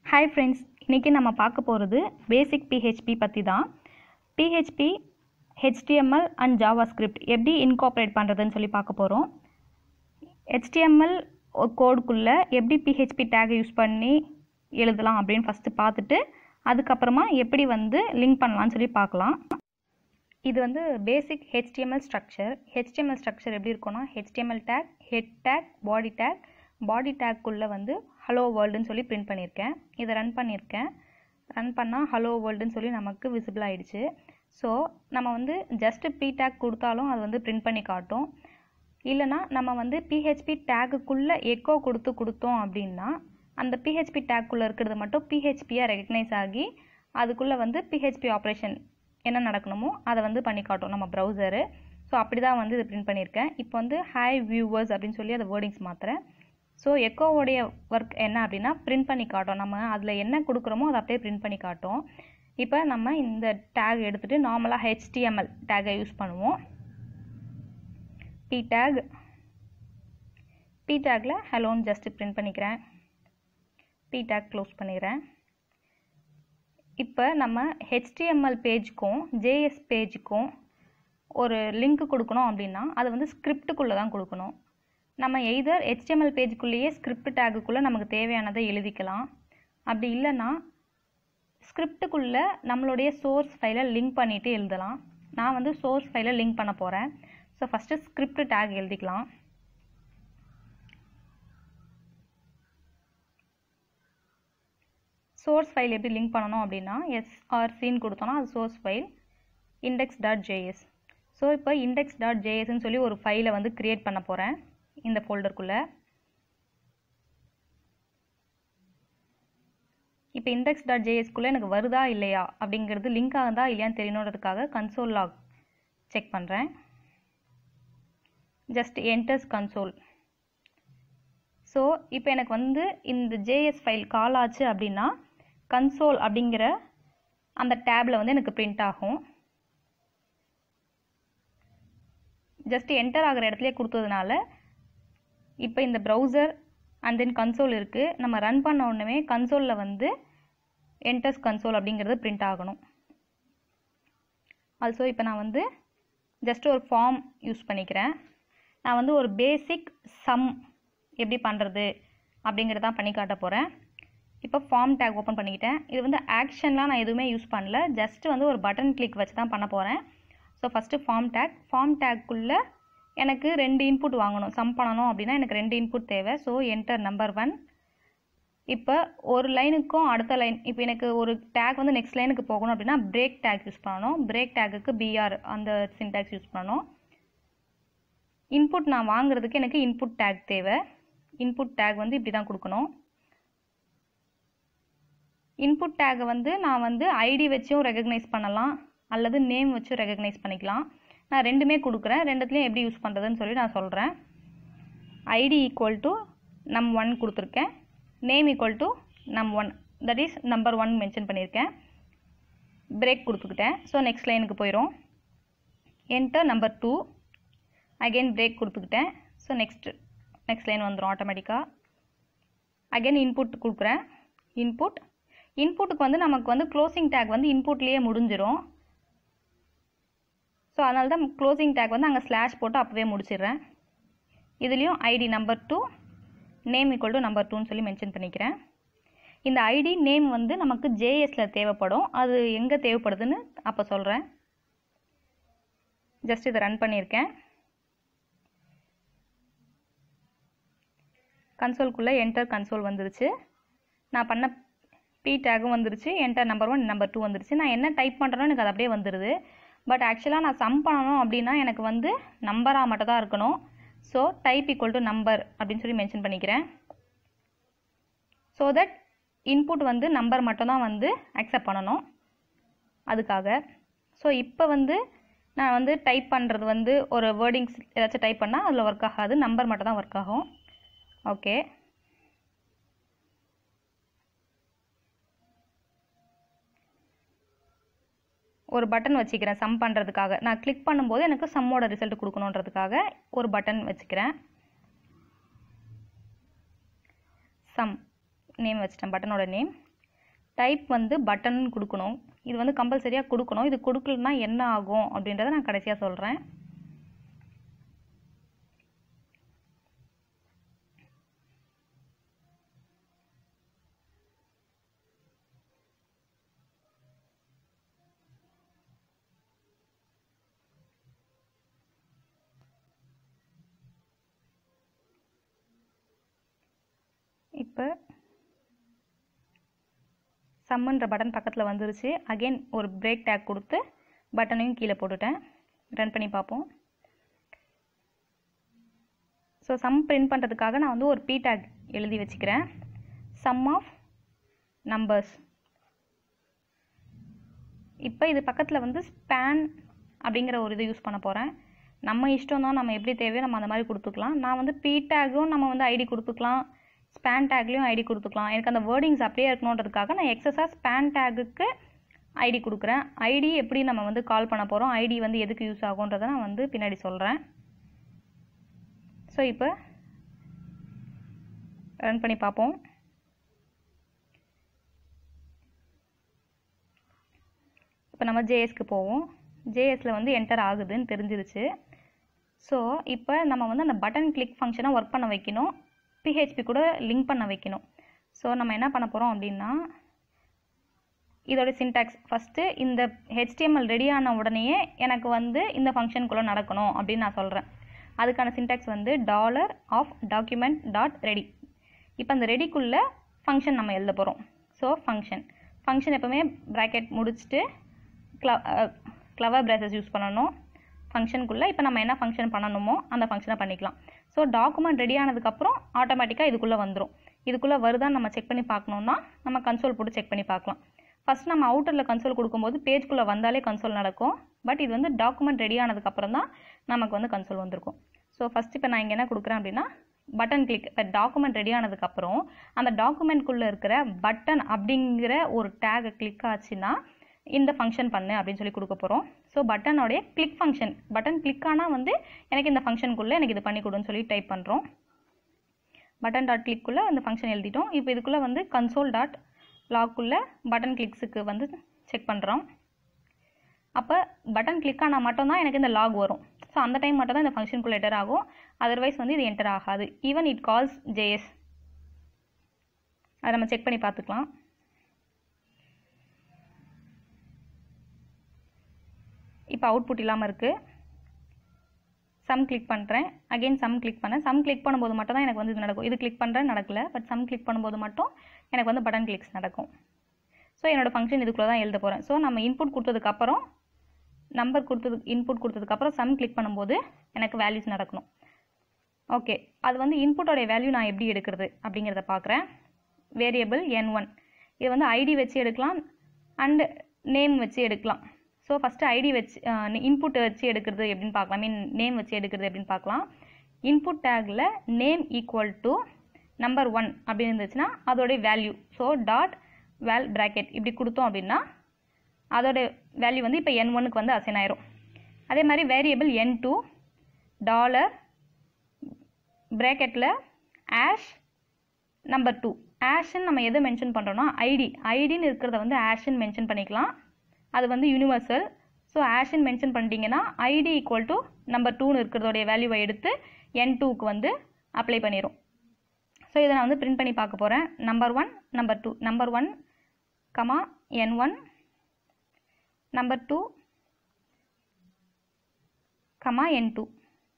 hi friends இன்றைக்கி நம்ம பார்க்க போகிறது பேசிக் பிஹெச்பி பற்றி தான் பிஹெச்பி ஹெச்டிஎம்எல் அண்ட் ஜாவாஸ்கிரிப்ட் எப்படி இன்கார்பரேட் பண்ணுறதுன்னு சொல்லி பார்க்க போகிறோம் ஹெச்டிஎம்எல் கோடுக்குள்ளே எப்படி பிஹெச்பி டேகை யூஸ் பண்ணி எழுதலாம் அப்படின்னு ஃபஸ்ட்டு பார்த்துட்டு அதுக்கப்புறமா எப்படி வந்து லிங்க் பண்ணலாம்னு சொல்லி பார்க்கலாம் இது வந்து basic HTML structure HTML structure எப்படி இருக்கும்னா HTML tag head tag body tag body டேக்குள்ளே வந்து ஹலோ வேர்ல்டுன்னு சொல்லி பிரிண்ட் பண்ணியிருக்கேன் இதை ரன் பண்ணியிருக்கேன் ரன் பண்ணால் ஹலோ வேர்ல்டுன்னு சொல்லி நமக்கு விசிபிள் ஆயிடுச்சு ஸோ நம்ம வந்து ஜஸ்ட்டு பி டேக் கொடுத்தாலும் அது வந்து பிரிண்ட் பண்ணி காட்டும் இல்லைனா நம்ம வந்து பிஹெச்பி டேக்குக்குள்ளே எக்கோ கொடுத்து கொடுத்தோம் அப்படின்னா அந்த பிஹெச்பி டேக்குள்ளே இருக்கிறது மட்டும் பிஹெச்பியாக ரெகக்னைஸ் ஆகி அதுக்குள்ளே வந்து பிஹெச்பி ஆப்ரேஷன் என்ன நடக்கணுமோ அதை வந்து பண்ணி காட்டும் நம்ம ப்ரௌசரு ஸோ அப்படி தான் வந்து இது பிரிண்ட் பண்ணியிருக்கேன் இப்போ வந்து ஹாய் வியூவர்ஸ் அப்படின்னு சொல்லி அதை வேர்டிங்ஸ் மாற்றுறேன் ஸோ எக்கோவோடைய ஒர்க் என்ன அப்படின்னா பிரிண்ட் பண்ணி காட்டும் நம்ம அதில் என்ன கொடுக்குறோமோ அதை அப்படியே பிரிண்ட் பண்ணி காட்டும் இப்போ நம்ம இந்த டேக் எடுத்துகிட்டு நார்மலாக ஹெச்டிஎம்எல் டேகை யூஸ் பண்ணுவோம் பி டேக் பி டேக்கில் ஹலோன்னு ஜஸ்ட்டு பிரிண்ட் பண்ணிக்கிறேன் பி டேக் க்ளோஸ் பண்ணிக்கிறேன் இப்போ நம்ம ஹெச்டிஎம்எல் பேஜுக்கும் ஜேஎஸ் பேஜுக்கும் ஒரு லிங்க் கொடுக்கணும் அப்படின்னா அது வந்து ஸ்கிரிப்டுக்குள்ளே தான் கொடுக்கணும் நம்ம எய்தர் ஹெச்டிஎம்எல் பேஜுக்குள்ளேயே ஸ்கிரிப்ட் டேக்குக்குள்ளே நமக்கு தேவையானதை எழுதிக்கலாம் அப்படி இல்லைன்னா ஸ்கிரிப்டுக்குள்ளே நம்மளுடைய சோர்ஸ் ஃபைலை லிங்க் பண்ணிவிட்டு எழுதலாம் நான் வந்து சோர்ஸ் ஃபைலை லிங்க் பண்ண போகிறேன் ஸோ ஃபஸ்ட்டு ஸ்கிரிப்ட் டேக் எழுதிக்கலாம் சோர்ஸ் ஃபைல் எப்படி லிங்க் பண்ணணும் அப்படின்னா எஸ்ஆர்சின்னு கொடுத்தோன்னா அது source file index dot JS so இப்போ இண்டெக்ஸ் டாட் ஜேஎஸ்ன்னு சொல்லி ஒரு ஃபைலை வந்து க்ரியேட் பண்ண போகிறேன் இந்த ஃபோல்டருக்குள்ளே இப்போ இண்டெக்ஸ் டாட் ஜேஎஸ்குள்ளே எனக்கு வருதா இல்லையா அப்படிங்கிறது லிங்க் ஆகுதா இல்லையான்னு தெரியணுன்றதுக்காக கன்சோல் லாக் செக் பண்ணுறேன் ஜஸ்ட் என்டர்ஸ் கன்சோல் ஸோ இப்போ எனக்கு வந்து இந்த ஜேஎஸ் ஃபைல் கால் ஆச்சு அப்படின்னா கன்சோல் அப்படிங்கிற அந்த டேப்பில் வந்து எனக்கு பிரிண்ட் ஆகும் ஜஸ்ட் என்டர் ஆகிற இடத்துல கொடுத்ததுனால இப்போ இந்த ப்ரௌசர் அண்ட் தென் கன்சோல் இருக்குது நம்ம ரன் பண்ண உடனே கன்சோலில் வந்து என்டர்ஸ் கன்சோல் அப்படிங்கிறது பிரிண்ட் ஆகணும் ஆல்சோ இப்போ நான் வந்து ஜஸ்ட் ஒரு ஃபார்ம் யூஸ் பண்ணிக்கிறேன் நான் வந்து ஒரு பேசிக் சம் எப்படி பண்ணுறது அப்படிங்கிறத பண்ணி காட்ட போகிறேன் இப்போ ஃபார்ம் டேக் ஓப்பன் பண்ணிக்கிட்டேன் இது வந்து ஆக்ஷன்லாம் நான் எதுவுமே யூஸ் பண்ணல ஜஸ்ட் வந்து ஒரு பட்டன் கிளிக் வச்சு தான் பண்ண போகிறேன் so first form tag form டேக்குள்ளே எனக்கு ரெண்டு இன்புட் வாங்கணும் சம் பண்ணணும் அப்படின்னா எனக்கு ரெண்டு இன்புட் தேவை ஸோ என்டர் நம்பர் ஒன் இப்போ ஒரு லைனுக்கும் அடுத்த லைன் இப்போ எனக்கு ஒரு டேக் வந்து நெக்ஸ்ட் லைனுக்கு போகணும் அப்படின்னா பிரேக் டேக் யூஸ் பண்ணணும் பிரேக் டேக்குக்கு பிஆர் அந்த சின்டாக்ஸ் யூஸ் பண்ணணும் இன்புட் நான் வாங்குறதுக்கு எனக்கு இன்புட் டேக் தேவை இன்புட் டேக் வந்து இப்படி தான் கொடுக்கணும் இன்புட் டேகை வந்து நான் வந்து ஐடி வச்சும் ரெகக்னைஸ் பண்ணலாம் அல்லது நேம் வச்சும் ரெகக்னைஸ் பண்ணிக்கலாம் நான் ரெண்டுமே கொடுக்குறேன் ரெண்டுத்துலேயும் எப்படி யூஸ் பண்ணுறதுன்னு சொல்லி நான் சொல்கிறேன் ID equal to num one கொடுத்துருக்கேன் name equal to num one that is number one mention பண்ணியிருக்கேன் பிரேக் கொடுத்துக்கிட்டேன் ஸோ நெக்ஸ்ட் லைனுக்கு போயிடும் enter number two again break கொடுத்துக்கிட்டேன் ஸோ நெக்ஸ்ட் நெக்ஸ்ட் லைன் வந்துடும் ஆட்டோமேட்டிக்காக அகெயின் இன்புட் கொடுக்குறேன் இன்புட் இன்புட்டுக்கு வந்து நமக்கு வந்து க்ளோசிங் டேக் வந்து இன்புட்லேயே முடிஞ்சிடும் ஸோ அதனால தான் க்ளோசிங் டேக் வந்து அங்கே ஸ்லாஷ் போட்டு அப்போவே முடிச்சிடுறேன் இதுலேயும் ID number two name equal to number டூன்னு சொல்லி மென்ஷன் பண்ணிக்கிறேன் இந்த ஐடி நேம் வந்து நமக்கு ஜேஎஸில் தேவைப்படும் அது எங்கே தேவைப்படுதுன்னு அப்போ சொல்கிறேன் ஜஸ்ட் இதை ரன் பண்ணியிருக்கேன் கன்சோல்குள்ளே என்டர் கன்சோல் வந்துருச்சு நான் பண்ண பி டேகும் வந்துருச்சு enter number one number two வந்துருச்சு நான் என்ன டைப் பண்ணுறேனோ எனக்கு அது அப்படியே வந்துடுது பட் ஆக்சுவலாக நான் சம் பண்ணணும் அப்படின்னா எனக்கு வந்து நம்பராக மட்டும் தான் இருக்கணும் so type equal to number அப்படின்னு சொல்லி மென்ஷன் பண்ணிக்கிறேன் ஸோ தட் இன்புட் வந்து நம்பர் மட்டும் தான் வந்து அக்செப்ட் பண்ணணும் அதுக்காக ஸோ இப்போ வந்து நான் வந்து டைப் பண்ணுறது வந்து ஒரு வேர்டிங்ஸ் ஏதாச்சும் டைப் பண்ணால் அதில் ஒர்க் ஆகாது நம்பர் மட்டும் தான் ஒர்க் ஆகும் ஓகே ஒரு பட்டன் வச்சுக்கிறேன் சம் பண்ணுறதுக்காக நான் கிளிக் பண்ணும்போது எனக்கு சம்மோட ரிசல்ட் கொடுக்கணுன்றதுக்காக ஒரு பட்டன் வச்சுக்கிறேன் சம் நேம் வச்சிட்டேன் பட்டனோட நேம் டைப் வந்து பட்டன் கொடுக்கணும் இது வந்து கம்பல்சரியாக கொடுக்கணும் இது கொடுக்கலனா என்ன ஆகும் அப்படின்றத நான் கடைசியாக சொல்கிறேன் இப்போ சம்முன்ற பட்டன் பக்கத்தில் வந்துருச்சு அகெயின் ஒரு பிரேக் டேக் கொடுத்து பட்டனையும் கீழே போட்டுட்டேன் ரன் பண்ணி பார்ப்போம் ஸோ சம் பிரிண்ட் பண்ணுறதுக்காக நான் வந்து ஒரு பி டேக் எழுதி வச்சுக்கிறேன் சம் ஆஃப் நம்பர்ஸ் இப்போ இது பக்கத்தில் வந்து ஸ்பேன் அப்படிங்கிற ஒரு இது யூஸ் பண்ண போகிறேன் நம்ம இஷ்டம் தான் நம்ம எப்படி தேவையோ நம்ம அந்த மாதிரி கொடுத்துக்கலாம் நான் வந்து பி டேக்கும் நம்ம வந்து ஐடி கொடுத்துக்கலாம் ஸ்பேன் டேக்லேயும் ஐடி கொடுத்துக்கலாம் எனக்கு அந்த வேர்டிங்ஸ் அப்படியே இருக்கணுன்றதுக்காக நான் எக்ஸஸாக ஸ்பேன் டேக்குக்கு ஐடி கொடுக்குறேன் ஐடி எப்படி நம்ம வந்து கால் பண்ண போகிறோம் ஐடி வந்து எதுக்கு யூஸ் ஆகுன்றதை நான் வந்து பின்னாடி சொல்கிறேன் ஸோ இப்போ ரன் பண்ணி பார்ப்போம் இப்போ நம்ம ஜேஎஸ்க்கு போவோம் ஜேஎஸில் வந்து என்டர் ஆகுதுன்னு தெரிஞ்சிருச்சு ஸோ இப்போ நம்ம வந்து அந்த பட்டன் கிளிக் ஃபங்க்ஷனை ஒர்க் பண்ண வைக்கணும் பிஹெச்பி கூட லிங்க் பண்ண வைக்கணும் ஸோ நம்ம என்ன பண்ண போகிறோம் அப்படின்னா இதோட சின்டாக்ஸ் ஃபஸ்ட்டு இந்த ஹெச்டிஎம்எல் ரெடி ஆன உடனேயே எனக்கு வந்து இந்த ஃபங்க்ஷனுக்குள்ளே நடக்கணும் அப்படின்னு நான் சொல்கிறேன் அதுக்கான சின்டாக்ஸ் வந்து dollar of document dot ready இப்போ அந்த ரெடிக்குள்ளே ஃபங்க்ஷன் நம்ம எழுத போகிறோம் ஸோ ஃபங்க்ஷன் ஃபங்க்ஷன் எப்போவுமே ப்ராக்கெட் முடிச்சுட்டு க்ளவ் க்ளவர் ப்ரேசஸ் யூஸ் பண்ணணும் ஃபங்க்ஷனுக்குள்ளே இப்போ நம்ம என்ன ஃபங்க்ஷன் பண்ணணுமோ அந்த ஃபங்க்ஷனை பண்ணிக்கலாம் ஸோ டாக்குமெண்ட் ரெடி ஆனதுக்கப்புறம் ஆட்டோமேட்டிக்காக இதுக்குள்ளே வந்துடும் இதுக்குள்ளே வருதான்னு நம்ம செக் பண்ணி பார்க்கணுன்னா நம்ம கன்சோல் போட்டு செக் பண்ணி பார்க்கலாம் ஃபஸ்ட் நம்ம அவுட்டரில் கன்சோல் கொடுக்கும்போது பேஜ்குள்ளே வந்தாலே கன்சோல் நடக்கும் பட் இது வந்து டாக்குமெண்ட் ரெடி ஆனதுக்கப்புறம் தான் நமக்கு வந்து கன்சோல் வந்திருக்கும் ஸோ ஃபஸ்ட் இப்போ நான் இங்கே என்ன கொடுக்குறேன் அப்படின்னா பட்டன் கிளிக் இப்போ டாக்குமெண்ட் ரெடி ஆனதுக்கப்புறம் அந்த டாக்குமெண்ட்குள்ளே இருக்கிற பட்டன் அப்படிங்கிற ஒரு டேகை கிளிக் ஆச்சுன்னா இந்த ஃபங்க்ஷன் பண்ணு அப்படின்னு சொல்லி கொடுக்க போகிறோம் ஸோ பட்டனோடைய கிளிக் ஃபங்க்ஷன் பட்டன் கிளிக் ஆனால் வந்து எனக்கு இந்த ஃபங்க்ஷனுக்குள்ளே எனக்கு இது பண்ணி கொடுன்னு சொல்லி டைப் பண்ணுறோம் பட்டன் டாட் கிளிக்குள்ளே அந்த ஃபங்க்ஷன் எழுதிட்டோம் இப்போ இதுக்குள்ளே வந்து கன்சோல் டாட் லாக்குள்ளே பட்டன் கிளிக்ஸுக்கு வந்து செக் பண்ணுறோம் அப்போ பட்டன் கிளிக் ஆனால் மட்டும்தான் எனக்கு இந்த லாக் வரும் ஸோ அந்த டைம் மட்டும் தான் இந்த ஃபங்க்ஷனுக்குள்ளே என்டர் ஆகும் அதர்வைஸ் வந்து இது என்டர் ஆகாது ஈவன் இட் கால்ஸ் ஜேஎஸ் அதை நம்ம செக் பண்ணி பார்த்துக்கலாம் இப்போ அவுட்புட் இல்லாமல் இருக்குது சம் கிளிக் பண்ணுறேன் அகெயின் சம் கிளிக் பண்ணேன் சம் கிளிக் பண்ணும்போது மட்டும் தான் எனக்கு வந்து இது நடக்கும் இது கிளிக் பண்ணுறேன் நடக்கல பட் சம் கிளிக் பண்ணும்போது மட்டும் எனக்கு வந்து பட்டன் கிளிக்ஸ் நடக்கும் ஸோ என்னோடய ஃபங்க்ஷன் இதுக்குள்ளே தான் எழுத போகிறேன் ஸோ நம்ம இன்புட் கொடுத்ததுக்கப்புறம் நம்பர் கொடுத்தது இன்புட் கொடுத்ததுக்கப்புறம் சம் கிளிக் பண்ணும்போது எனக்கு வேல்யூஸ் நடக்கணும் ஓகே அது வந்து இன்புட்டோடைய வேல்யூ நான் எப்படி எடுக்கிறது அப்படிங்கிறத பார்க்குறேன் வேரியபிள் என் ஒன் இது வந்து ஐடி வச்சு எடுக்கலாம் அண்டு நேம் வச்சு எடுக்கலாம் ஸோ ஃபஸ்ட்டு ஐடி வச்சு இன்புட் வச்சு எடுக்கிறது எப்படின்னு பார்க்கலாம் மீன் நேம் வச்சு எடுக்கிறது எப்படின்னு பார்க்கலாம் இன்புட் டேக்கில் name equal to number one அப்படின்னு இருந்துச்சுன்னா அதோடைய value so dot val bracket இப்படி கொடுத்தோம் அப்படின்னா அதோட வேல்யூ வந்து இப்போ என் ஒன்னுக்கு வந்து அசைன் ஆயிரும் அதே மாதிரி வேரியபிள் என் டூ டாலர் ப்ராக்கெட்டில் ஆஷ் நம்பர் டூ ஆஷ்ன்னு நம்ம எதை மென்ஷன் பண்ணுறோன்னா ஐடி ஐடின்னு இருக்கிறத வந்து ஆஷ்ன்னு மென்ஷன் பண்ணிக்கலாம் அது வந்து யூனிவர்சல் ஸோ ஆஷன் மென்ஷன் பண்ணிட்டீங்கன்னா ஐடி ஈக்குவல் டு நம்பர் டூன்னு இருக்கிறதோடைய வேல்யூவை எடுத்து என் டூக்கு வந்து அப்ளை பண்ணிடும் ஸோ இதை நான் வந்து பிரிண்ட் பண்ணி பார்க்க போகிறேன் number one number two number one comma N one number two comma N two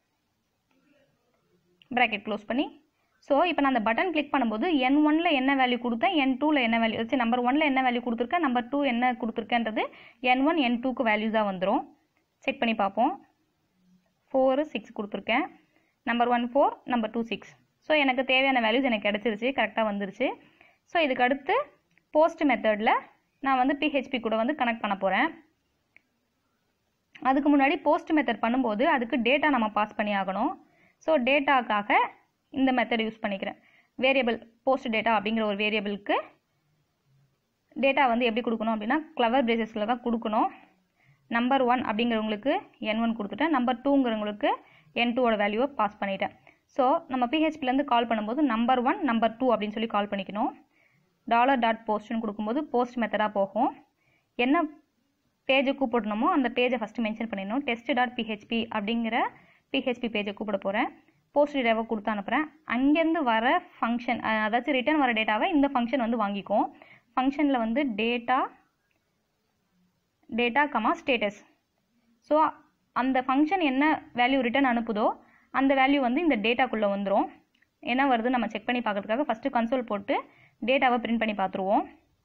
bracket close பண்ணி ஸோ இப்போ நான் அந்த பட்டன் கிளிக் பண்ணும்போது என் ஒனில் என்ன வேல்யூ கொடுத்தேன் என் டூவில் என்ன வேல்யூ வச்சு நம்பர் ஒனில் என்ன வேல்யூ கொடுத்துருக்கேன் நம்பர் டூ என்ன கொடுத்துருக்கேன்றது என் ஒன் என் டூக்கு வேல்யூஸாக வந்துடும் செக் பண்ணி பார்ப்போம் ஃபோரு சிக்ஸ் கொடுத்துருக்கேன் number one four number two six so எனக்கு தேவையான வேல்யூஸ் எனக்கு கிடச்சிருச்சு கரெக்டாக வந்துருச்சு ஸோ இதுக்கு அடுத்து போஸ்ட் மெத்தடில் நான் வந்து பிஹெச்பி கூட வந்து கனெக்ட் பண்ண போகிறேன் அதுக்கு முன்னாடி போஸ்ட் மெத்தட் பண்ணும்போது அதுக்கு டேட்டா நம்ம பாஸ் பண்ணி ஆகணும் ஸோ டேட்டாக்காக இந்த மெத்தட் யூஸ் பண்ணிக்கிறேன் வேரியபிள் போஸ்ட் டேட்டா அப்படிங்கிற ஒரு வேரியபிளுக்கு டேட்டா வந்து எப்படி கொடுக்கணும் அப்படின்னா கிளவர் பேசிஸில் தான் கொடுக்கணும் நம்பர் ஒன் அப்படிங்கிறவங்களுக்கு என் ஒன் கொடுத்துட்டேன் நம்பர் டூங்கிறவங்களுக்கு என் டூவோட வேல்யூவை பாஸ் பண்ணிட்டேன் ஸோ நம்ம பிஹெச்பிலேருந்து கால் பண்ணும்போது நம்பர் ஒன் நம்பர் டூ அப்படின்னு சொல்லி கால் பண்ணிக்கணும் டாலர் டாட் போஸ்ட்னு கொடுக்கும்போது போஸ்ட் மெத்தடாக போகும் என்ன பேஜை கூப்பிடணுமோ அந்த பேஜை ஃபஸ்ட்டு மென்ஷன் பண்ணிடணும் டெஸ்ட் டாட் பிஹெச்பி அப்படிங்கிற பிஹெச்பி பேஜை கூப்பிட போகிறேன் போஸ்ட் டேட்டாவை கொடுத்து அனுப்புகிறேன் அங்கேருந்து வர ஃபங்க்ஷன் அதாச்சும் ரிட்டர்ன் வர டேட்டாவை இந்த ஃபங்க்ஷன் வந்து வாங்கிக்கும் ஃபங்க்ஷனில் வந்து data data comma status so அந்த ஃபங்க்ஷன் என்ன வேல்யூ ரிட்டர்ன் அனுப்புதோ அந்த வேல்யூ வந்து இந்த டேட்டாக்குள்ளே வந்துடும் என்ன வருது நம்ம செக் பண்ணி பார்க்கறதுக்காக ஃபஸ்ட்டு கன்சோல் போட்டு டேட்டாவை பிரிண்ட் பண்ணி பார்த்துருவோம்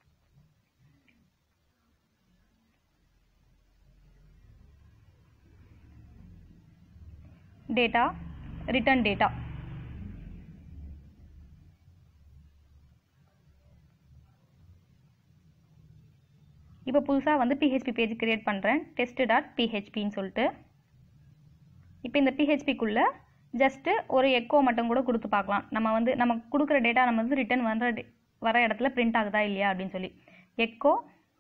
டேட்டா ரிட்டர்ன் டேட்டா இப்போ புதுசாக வந்து பிஹெச்பி பேஜ் கிரியேட் பண்ணுறேன் டெஸ்ட் டாட் பிஹெச்பின்னு சொல்லிட்டு இப்போ இந்த பிஹெச்பிக்குள்ளே ஜஸ்ட்டு ஒரு எக்கோ மட்டும் கூட கொடுத்து பார்க்கலாம் நம்ம வந்து நம்ம கொடுக்குற டேட்டா நம்ம வந்து ரிட்டர்ன் வர வர இடத்துல பிரிண்ட் ஆகுதா இல்லையா அப்படின்னு சொல்லி எக்கோ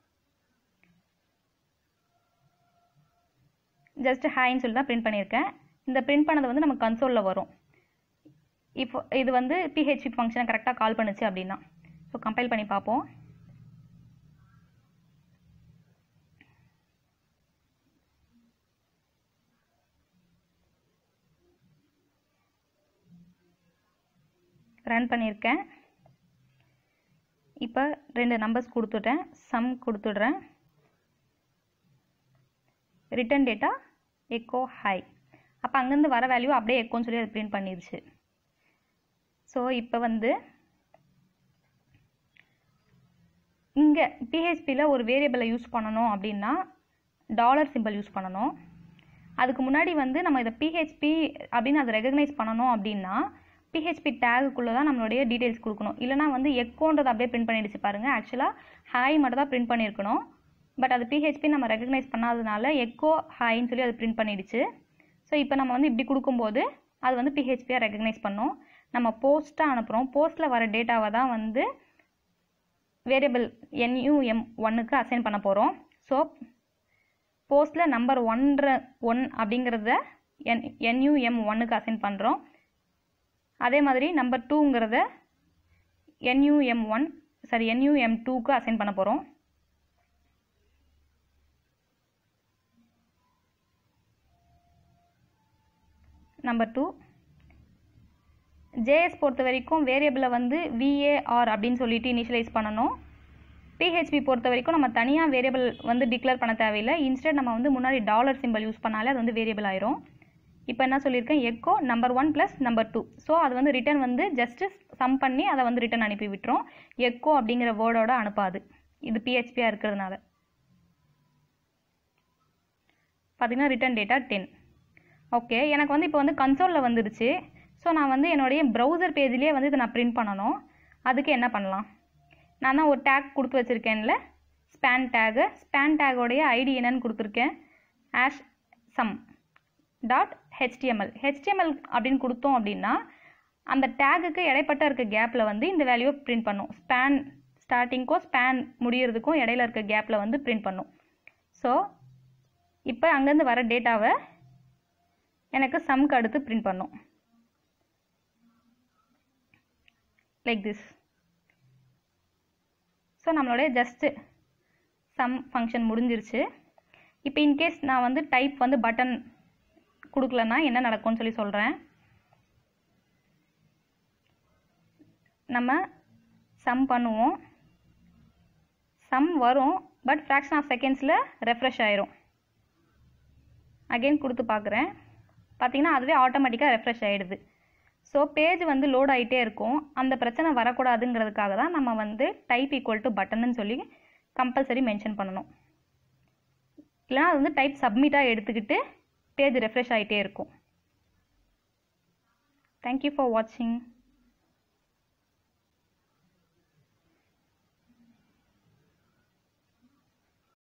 ஜஸ்ட் ஹாய்ன்னு சொல்லி தான் பிரிண்ட் பண்ணியிருக்கேன் இந்த பிரிண்ட் பண்ணது வந்து நம்ம கன்சோலில் வரும் இப்போ இது வந்து பிஹெச்பி ஃபங்க்ஷனை கரெக்டாக கால் பண்ணுச்சு அப்படின்னா ஸோ கம்பைல் பண்ணி பார்ப்போம் ரன் பண்ணியிருக்கேன் இப்போ ரெண்டு நம்பர்ஸ் கொடுத்துட்டேன் சம் கொடுத்துட்றேன் ரிட்டன் டேட்டா எக்கோ ஹை அப்போ அங்கேருந்து வர வேல்யூ அப்படியே எக்கோன்னு சொல்லி அது பிரிண்ட் பண்ணிருச்சு ஸோ இப்போ வந்து இங்கே பிஹெச்பியில் ஒரு வேரியபிளை யூஸ் பண்ணணும் அப்படின்னா டாலர் சிம்பிள் யூஸ் பண்ணணும் அதுக்கு முன்னாடி வந்து நம்ம இதை பிஹெச்பி அப்படின்னு அதை ரெகக்னைஸ் பண்ணணும் அப்படின்னா பிஹெச்பி டேகுக்குள்ளே தான் நம்மளுடைய டீட்டெயில்ஸ் கொடுக்கணும் இல்லைனா வந்து எக்கோன்றது அப்படியே பிரிண்ட் பண்ணிடுச்சு பாருங்கள் ஆக்சுவலாக ஹாய் மட்டும் தான் பிரிண்ட் பண்ணியிருக்கணும் பட் அது பிஹெச்பி நம்ம ரெகக்னைஸ் பண்ணாததுனால எக்கோ ஹாய்ன்னு சொல்லி அது பிரிண்ட் பண்ணிடுச்சு ஸோ இப்போ நம்ம வந்து இப்படி கொடுக்கும்போது அது வந்து பிஹெச்பியாக ரெகக்னைஸ் பண்ணோம் நம்ம போஸ்ட்டாக அனுப்புகிறோம் போஸ்ட்டில் வர டேட்டாவை தான் வந்து வேரியபிள் என்யூஎம் ஒன்னுக்கு அசைன் பண்ண போகிறோம் ஸோ போஸ்ட்டில் நம்பர் ஒன்ற ஒன் அப்படிங்கிறத என் என்யூஎம் ஒன்னுக்கு அசைன் பண்ணுறோம் அதே மாதிரி நம்பர் டூங்கிறத என்யூஎம் ஒன் சாரி என்யூஎம் டூக்கு அசைன் பண்ண போகிறோம் நம்பர் டூ ஜேஎஸ் பொறுத்த வரைக்கும் வேரியபிளை வந்து விஏஆர் அப்படின்னு சொல்லிட்டு இனிஷியலைஸ் பண்ணணும் பிஹெச்பி பொறுத்த வரைக்கும் நம்ம தனியாக வேரியபிள் வந்து டிக்ளேர் பண்ண தேவையில்லை இன்ஸ்டெட் நம்ம வந்து முன்னாடி டாலர் சிம்பிள் யூஸ் பண்ணாலே அது வந்து வேரியபிள் ஆயிரும் இப்போ என்ன சொல்லியிருக்கேன் echo number one plus number two so அது வந்து ரிட்டர்ன் வந்து ஜஸ்ட்டு சம் பண்ணி அதை வந்து ரிட்டர்ன் அனுப்பி விட்டுரும் எக்கோ அப்படிங்கிற வேர்டோட அனுப்பாது இது பிஹெச்பியாக இருக்கிறதுனால பார்த்தீங்கன்னா ரிட்டர்ன் டேட்டா டென் ஓகே எனக்கு வந்து இப்போ வந்து கன்சோலில் வந்துருச்சு ஸோ நான் வந்து என்னுடைய ப்ரௌசர் பேஜ்லேயே வந்து இதை நான் பிரிண்ட் பண்ணணும் அதுக்கு என்ன பண்ணலாம் நான் தான் ஒரு டேக் கொடுத்து வச்சுருக்கேன்ல ஸ்பேன் டேகு ஸ்பேன் டேகோடைய ஐடி என்னன்னு கொடுத்துருக்கேன் hash sum dot HTML HTML அப்படின்னு கொடுத்தோம் அப்படின்னா அந்த டேகுக்கு இடைப்பட்ட இருக்க கேப்பில் வந்து இந்த வேல்யூவை பிரிண்ட் பண்ணும் ஸ்பேன் ஸ்டார்டிங்க்கும் ஸ்பேன் முடியறதுக்கும் இடையில இருக்க கேப்பில் வந்து பிரிண்ட் பண்ணும் ஸோ இப்போ அங்கேருந்து வர டேட்டாவை எனக்கு சம்க்கு அடுத்து பிரிண்ட் பண்ணும் லைக் திஸ் ஸோ நம்மளுடைய ஜஸ்ட்டு சம் ஃபங்க்ஷன் முடிஞ்சிருச்சு இப்போ இன்கேஸ் நான் வந்து டைப் வந்து பட்டன் கொடுக்கலன்னா என்ன நடக்கும்னு சொல்லி சொல்கிறேன் நம்ம சம் பண்ணுவோம் சம் வரும் பட் ஃப்ராக்ஷன் ஆஃப் செகண்ட்ஸில் ரெஃப்ரெஷ் ஆயிரும் அகைன் கொடுத்து பார்க்குறேன் பார்த்தீங்கன்னா அதுவே ஆட்டோமேட்டிக்காக ரெஃப்ரெஷ் ஆகிடுது ஸோ பேஜ் வந்து லோட் ஆகிட்டே இருக்கும் அந்த பிரச்சனை வரக்கூடாதுங்கிறதுக்காக தான் நம்ம வந்து டைப் ஈக்குவல் டு பட்டன்னு சொல்லி கம்பல்சரி மென்ஷன் பண்ணணும் இல்லைனா அது வந்து டைப் சப்மிட்டாக எடுத்துக்கிட்டு பேஜ் ரெஃப்ரெஷ் ஆகிட்டே இருக்கும் தேங்க்யூ ஃபார் வாட்சிங்